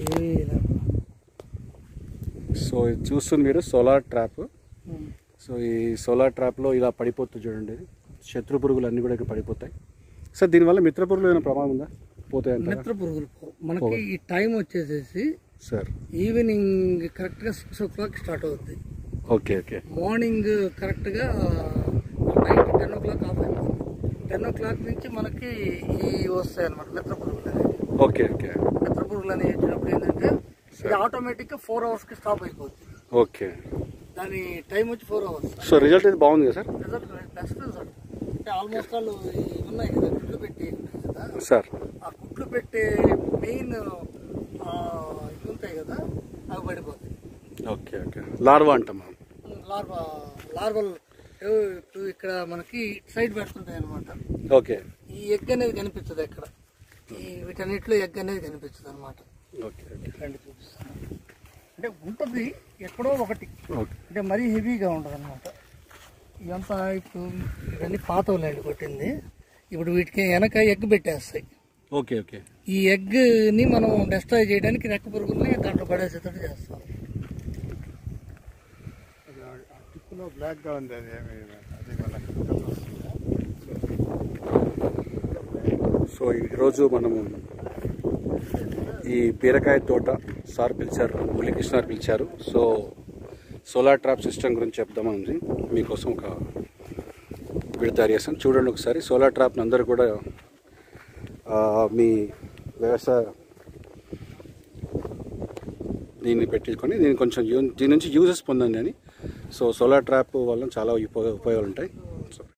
ఏమీ లేదు. సో ఇది చూస్తుంది మీరు సోలార్ ట్రాప్ ఉమ్. సో ఈ సోలార్ ట్రాప్లో ఇలా పడిపోతుంది చూడండి ఇది. శత్రు పురుగులు అన్నీ కూడా ఇక్కడ పడిపోతాయి సార్ దీనివల్ల మిత్ర పురుగులు ఏమైనా ప్రమాదం ఉందా పోతాయి అంటారా మిత్ర పురుగులు పోవు. మనకి ఈ టైం వచ్చేసేసి సార్ ఈవినింగ్ కరెక్ట్గా సిక్స్ ఓ క్లాక్ స్టార్ట్ అవుద్ది ఓకే ఓకే మార్నింగ్ కరెక్ట్గా night ten o'clock off అయిపోతుంది టెన్ ఓ క్లాక్ నుంచి మనకి ఈ వస్తాయి అనమాట మిత్ర పురుగులు అనేవి ఓకే ఓకే మిత్ర పురుగులు అనేవి వచ్చినప్పుడు ఏంటంటే ఇది ఆటోమేటిక్గా ఫోర్ అవర్స్కి స్టాప్ అయిపోద్ది ఓకే దాని టైం వచ్చి ఫోర్ అవర్స్ సో రిజల్ట్ అయితే బాగుంది కదా సార్ రిజల్ట్ బెస్ట్ రిజల్ట్ అంటే ఆల్మోస్ట్ వాళ్ళు ఇవి ఉన్నాయి కదా గుడ్లు పెట్టి ఉన్నాయి కదా సార్ ఆ గుడ్లు పెట్టే మెయిన్ ఇవి ఉంటాయి కదా అవి పడిపోతాయి ఓకే ఓకే లార్వా అంటాం మనం లార్వా లార్వల్ ఇప్పుడు ఇక్కడ మనకి సైడ్ పెడుతుంటాయి అనమాట ఓకే ఈ ఎగ్ అనేది కనిపించదు ఎక్కడ ఈ వీటన్నిటిలో ఎగ్ అనేది కనిపించదు అనమాట ఓకే ఓకే రండి చూపిస్తాను అంటే ఉంటుంది ఎక్కడో ఒకటి ఓకే అంటే మరీ హెవీగా ఉండదు అనమాట ఇదంతా ఇప్పుడు ఇవన్నీ పాత ల్యాండ్ కొట్టింది ఇప్పుడు వీటికి వెనక ఎగ్ పెట్టేస్తాయి ఓకే ఓకే ఈ ఎగ్ని మనం డెస్ట్రాయ్ చేయడానికి రెక్క పురుగుల్ని దాంట్లో పడేసేటట్టు చేస్తాం టిప్పులో బ్లాక్గా ఉంది అది ఏమి అది మళ్ళీ సో ఈరోజు మనము ఈ బీరకాయ తోట సార్ పిలిచారు మురళీకృష్ణ గారు పిలిచారు సో సోలార్ ట్రాప్ సిస్టమ్ గురించి చెప్దామని మీకోసం ఒక వీడియో తయారు చేస్తాను చూడండి ఒకసారి సోలార్ ట్రాప్ని అందరూ కూడా ఆ, మీ వ్యవసాయ దీన్ని పెట్టించుకొని దీన్ని కొంచెం యూ- దీని నుంచి యూజెస్ పొందండి అని సో సోలార్ ట్రాప్ వల్ల చాలా ఉపయోగ ఉపయోగాలు ఉంటాయి సో